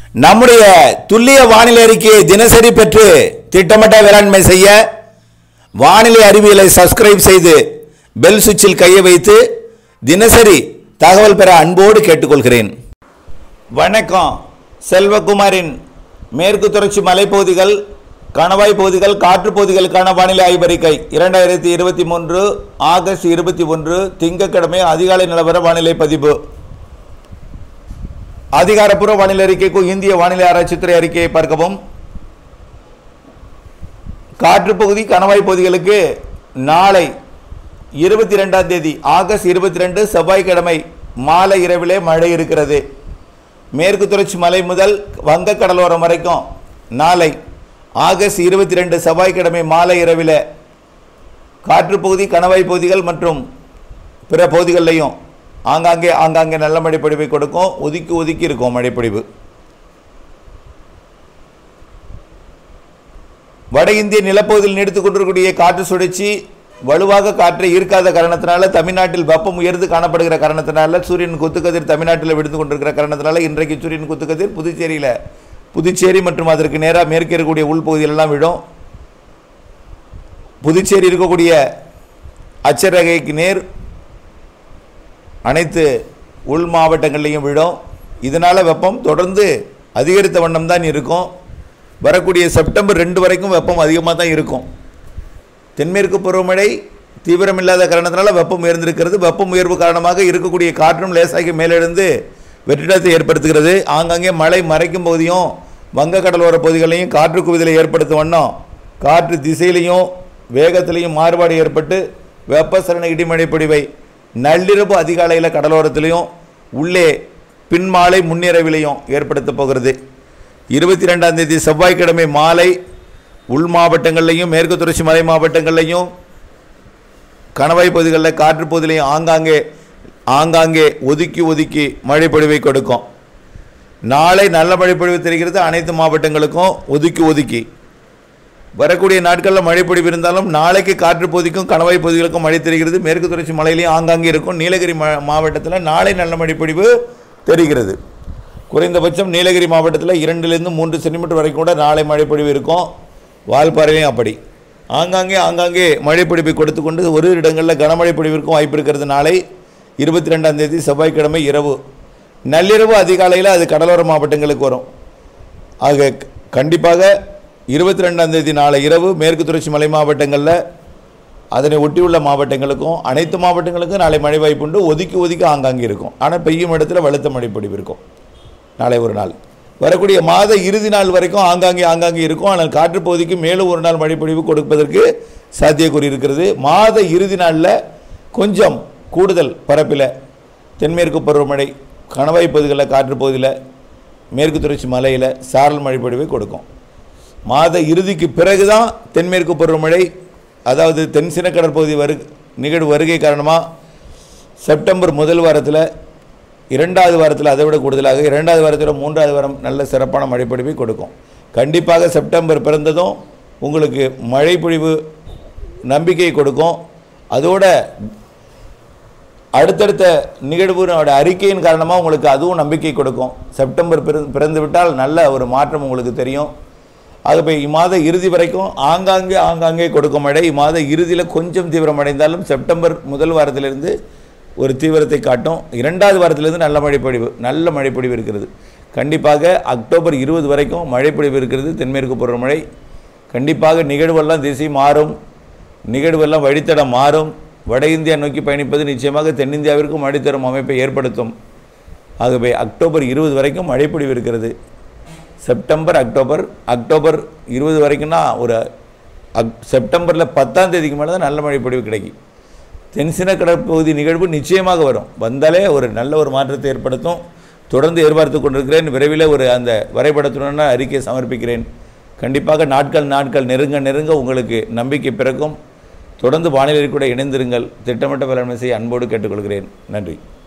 நம்முடைய துல்லிய வானிலை அறிக்கையை தினசரி பெற்று திட்டமிட்ட வேளாண்மை செய்ய வானிலை அறிவியலை சப்ஸ்கிரைப் செய்து பெல் சுவிட்சில் கையை வைத்து தினசரி தகவல் பெற அன்போடு கேட்டுக்கொள்கிறேன் வணக்கம் செல்வகுமாரின் மேற்கு தொடர்ச்சி மலைப்பகுதிகள் கணவாய் பகுதிகள் காற்று பகுதிகளுக்கான வானிலை ஆய்வறிக்கை இரண்டாயிரத்தி இருபத்தி மூன்று ஆகஸ்ட் இருபத்தி ஒன்று திங்கட்கிழமை அதிகாலை நிலவர வானிலை பதிவு அதிகாரப்பூர்வ வானிலை அறிக்கைக்கு இந்திய வானிலை ஆராய்ச்சித்துறை அறிக்கையை பார்க்கவும் காற்று பகுதி கணவாய் பகுதிகளுக்கு நாளை இருபத்தி ரெண்டாம் தேதி ஆகஸ்ட் இருபத்தி ரெண்டு செவ்வாய்க்கிழமை மாலை இரவிலே மழை இருக்கிறது மேற்கு தொடர்ச்சி மலை முதல் வங்க கடலோரம் வரைக்கும் நாளை ஆகஸ்ட் இருபத்தி ரெண்டு செவ்வாய்க்கிழமை மாலை இரவில் காற்று பகுதி கணவாய் பகுதிகள் மற்றும் பிற பகுதிகளிலையும் ஆங்காங்கே ஆங்காங்கே நல்ல மழைப்பொழிவை கொடுக்கும் ஒதுக்கி ஒதுக்கி இருக்கும் மழைப்பொழிவு வட இந்திய நிலப்பகுதியில் நீடித்துக் கொண்டிருக்கக்கூடிய காற்று சுழற்சி வலுவாக காற்றை ஈர்க்காத காரணத்தினால தமிழ்நாட்டில் வெப்பம் உயர்ந்து காணப்படுகிற காரணத்தினால சூரியன் குத்துக்கதிர் தமிழ்நாட்டில் விடுத்து கொண்டிருக்கிற காரணத்தினால இன்றைக்கு சூரியன் குத்துக்கதிர் புதுச்சேரியில் புதுச்சேரி மற்றும் அதற்கு நேராக மேற்கே இருக்கக்கூடிய உள்பகுதியிலெல்லாம் விடும் புதுச்சேரி இருக்கக்கூடிய அச்சரகைக்கு நேர் அனைத்து உள் மாவட்டங்கள்லையும் விழும் இதனால் வெப்பம் தொடர்ந்து அதிகரித்த வண்ணம் தான் இருக்கும் வரக்கூடிய செப்டம்பர் ரெண்டு வரைக்கும் வெப்பம் அதிகமாக தான் இருக்கும் தென்மேற்கு பருவமழை தீவிரமில்லாத காரணத்தினால வெப்பம் உயர்ந்திருக்கிறது வெப்பம் உயர்வு காரணமாக இருக்கக்கூடிய காற்றும் லேசாகி மேலெழுந்து வெற்றிடத்தை ஏற்படுத்துகிறது ஆங்காங்கே மழை மறைக்கும் பகுதியும் வங்க கடலோர பகுதிகளையும் காற்று குவிதலை ஏற்படுத்தும் வண்ணம் காற்று திசையிலையும் வேகத்திலையும் மாறுபாடு ஏற்பட்டு வெப்பசலன இடிமழை பொழிவை நள்ளிரவு அதிகாலையில் கடலோரத்திலையும் உள்ளே பின்மாலை முன்னிரவிலையும் ஏற்படுத்த போகிறது இருபத்தி ரெண்டாம் தேதி செவ்வாய்க்கிழமை மாலை உள் மாவட்டங்கள்லையும் மேற்கு தொடர்ச்சி மலை மாவட்டங்கள்லையும் கணவாய் பகுதிகளில் காற்று பகுதியிலையும் ஆங்காங்கே ஆங்காங்கே ஒதுக்கி ஒதுக்கி மழைப்பொழிவை கொடுக்கும் நாளை நல்ல மழைப்பொழிவு தெரிகிறது அனைத்து மாவட்டங்களுக்கும் ஒதுக்கி ஒதுக்கி வரக்கூடிய நாட்களில் மழைப்பொழிவு இருந்தாலும் நாளைக்கு காற்று பகுதிக்கும் கணவாய் பகுதிகளுக்கும் மழை தெரிகிறது மேற்கு தொடர்ச்சி மலையிலையும் ஆங்காங்கே இருக்கும் நீலகிரி மா மாவட்டத்தில் நாளை நல்ல மழைப்பொழிவு தெரிகிறது குறைந்தபட்சம் நீலகிரி மாவட்டத்தில் இரண்டுலேருந்து மூன்று சென்டிமீட்டர் வரைக்கும் கூட நாளை மழைப்பொழிவு இருக்கும் வால்பாறையிலையும் அப்படி ஆங்காங்கே ஆங்காங்கே மழைப்பொழிவை கொடுத்து கொண்டு ஒரு இடங்களில் கனமழை பொழிவிற்கும் வாய்ப்பு இருக்கிறது நாளை இருபத்தி ரெண்டாம் தேதி செவ்வாய்க்கிழமை இரவு நள்ளிரவு அதிகாலையில் அது கடலோர மாவட்டங்களுக்கு வரும் ஆக கண்டிப்பாக இருபத்தி ரெண்டாம் தேதி நாளை இரவு மேற்கு தொடர்ச்சி மலை மாவட்டங்களில் அதனை ஒட்டியுள்ள மாவட்டங்களுக்கும் அனைத்து மாவட்டங்களுக்கும் நாளை மழை வாய்ப்புண்டு ஒதுக்கி ஒதுக்கி ஆங்காங்கே இருக்கும் ஆனால் பெய்யும் இடத்துல வலுத்த மழைப்பொழிவு இருக்கும் நாளை ஒரு நாள் வரக்கூடிய மாத இறுதி நாள் வரைக்கும் ஆங்காங்கே ஆங்காங்கே இருக்கும் ஆனால் காற்று பகுதிக்கு மேலும் ஒரு நாள் மழைப்பொழிவு கொடுப்பதற்கு சாத்தியக்கூறி இருக்கிறது மாத இறுதி நாளில் கொஞ்சம் கூடுதல் பரப்பில் தென்மேற்கு பருவமழை கணவாய் பகுதிகளில் காற்று பகுதியில் மேற்கு தொடர்ச்சி மலையில் சாரல் மழைப்பொழிவை கொடுக்கும் மாத இறுதிக்கு பிறகு தான் தென்மேற்கு பருவமழை அதாவது தென் சின கடற்பகுதி வரு நிகழ்வு வருகை காரணமாக செப்டம்பர் முதல் வாரத்தில் இரண்டாவது வாரத்தில் அதை விட கூடுதலாக இரண்டாவது வாரத்தில் மூன்றாவது வாரம் நல்ல சிறப்பான மழைப்பொழிவை கொடுக்கும் கண்டிப்பாக செப்டம்பர் பிறந்ததும் உங்களுக்கு மழைப்பொழிவு நம்பிக்கை கொடுக்கும் அதோட அடுத்தடுத்த நிகழ்வுனோட அறிக்கையின் காரணமாக உங்களுக்கு அதுவும் நம்பிக்கை கொடுக்கும் செப்டம்பர் பிற பிறந்து விட்டால் நல்ல ஒரு மாற்றம் உங்களுக்கு தெரியும் ஆகவே இம்மாத இறுதி வரைக்கும் ஆங்காங்கே ஆங்காங்கே கொடுக்கும் மழை இம்மாத இறுதியில் கொஞ்சம் தீவிரமடைந்தாலும் செப்டம்பர் முதல் வாரத்திலிருந்து ஒரு தீவிரத்தை காட்டும் இரண்டாவது வாரத்திலிருந்து நல்ல மழைப்பொழிவு நல்ல மழைப்பொழிவு இருக்கிறது கண்டிப்பாக அக்டோபர் இருபது வரைக்கும் மழைப்பொழிவு இருக்கிறது தென்மேற்கு பருவமழை கண்டிப்பாக நிகழ்வெல்லாம் திசை மாறும் நிகழ்வெல்லாம் வழித்தடம் மாறும் வட இந்தியா நோக்கி பயணிப்பது நிச்சயமாக தென்னிந்தியாவிற்கும் மழை தரும் அமைப்பை ஏற்படுத்தும் ஆகவே அக்டோபர் இருபது வரைக்கும் மழைப்பொழிவு இருக்கிறது செப்டம்பர் அக்டோபர் அக்டோபர் இருபது வரைக்கும்னா ஒரு அக் செப்டம்பரில் பத்தாம் தேதிக்கு மேலே தான் நல்ல மழைப்பொழிவு கிடைக்கும் தென்சின கடற்பகுதி நிகழ்வு நிச்சயமாக வரும் வந்தாலே ஒரு நல்ல ஒரு மாற்றத்தை ஏற்படுத்தும் தொடர்ந்து எதிர்பார்த்து கொண்டிருக்கிறேன் விரைவில் ஒரு அந்த வரைபடத்துடன் அறிக்கை சமர்ப்பிக்கிறேன் கண்டிப்பாக நாட்கள் நாட்கள் நெருங்க நெருங்க உங்களுக்கு நம்பிக்கை பிறக்கும் தொடர்ந்து வானிலை கூட இணைந்திருங்கள் திட்டமிட்ட வேளாண்மை செய்ய அன்போடு கேட்டுக்கொள்கிறேன் நன்றி